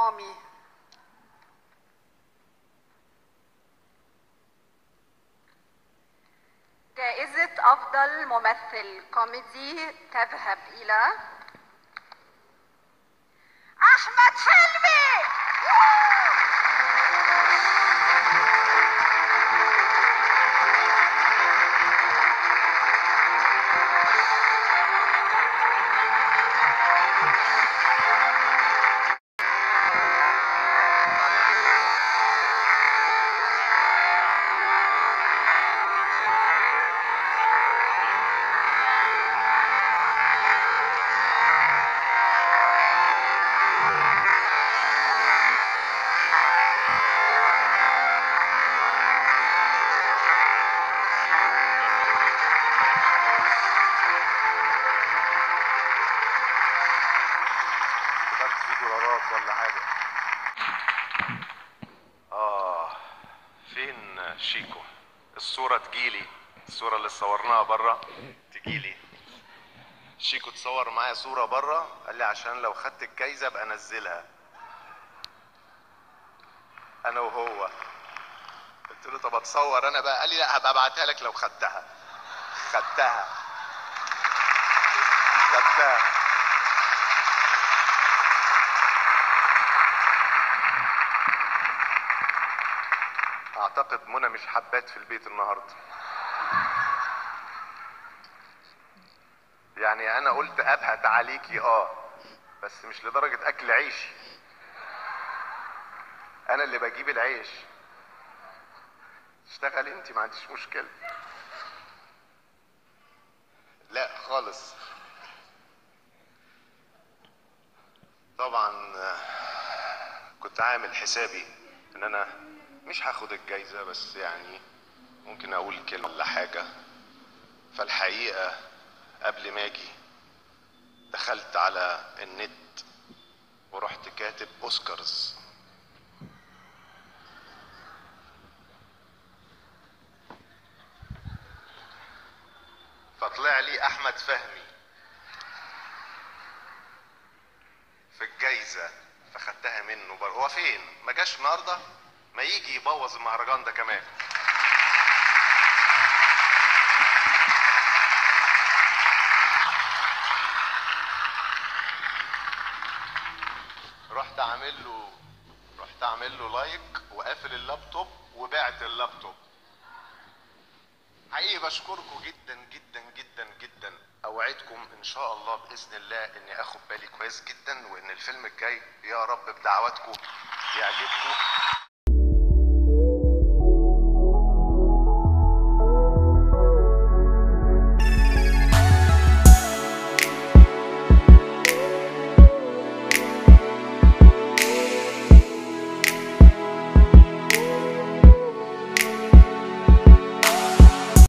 مامي جائزة أفضل ممثل كوميدي تذهب إلى أحمد حلمي تقدر تجيب دولارات ولا حاجة آه فين شيكو الصورة تجيلي الصورة اللي صورناها بره تجيلي شيكو تصور معايا صورة بره قال لي عشان لو خدت الجايزة ابقى انزلها انا وهو قلت له طب اتصور انا بقى قال لي لا هبقى ابعتها لك لو خدتها خدتها خدتها اعتقد منى مش حبات في البيت النهارده يعني انا قلت ابهت عليكي اه بس مش لدرجة اكل عيشي انا اللي بجيب العيش اشتغل انت ما عنديش مشكلة لا خالص طبعا آه، كنت عامل حسابي ان انا مش هاخد الجايزة بس يعني ممكن اقول كلمة ولا حاجة فالحقيقة قبل ما اجي دخلت على النت ورحت كاتب اوسكارز فطلع لي احمد فهمي في الجايزة فخدتها منه بر... هو فين ما جاش النهارده ما يجي يبوظ المهرجان ده كمان رحت عامل له رحت عامل له لايك وقافل اللابتوب وبعت اللابتوب حقيقي بشكركم جدا جدا جدا جدا اوعدكم ان شاء الله باذن الله اني اخد بالي كويس جدا وان الفيلم الجاي يا رب بدعواتكم يعجبكم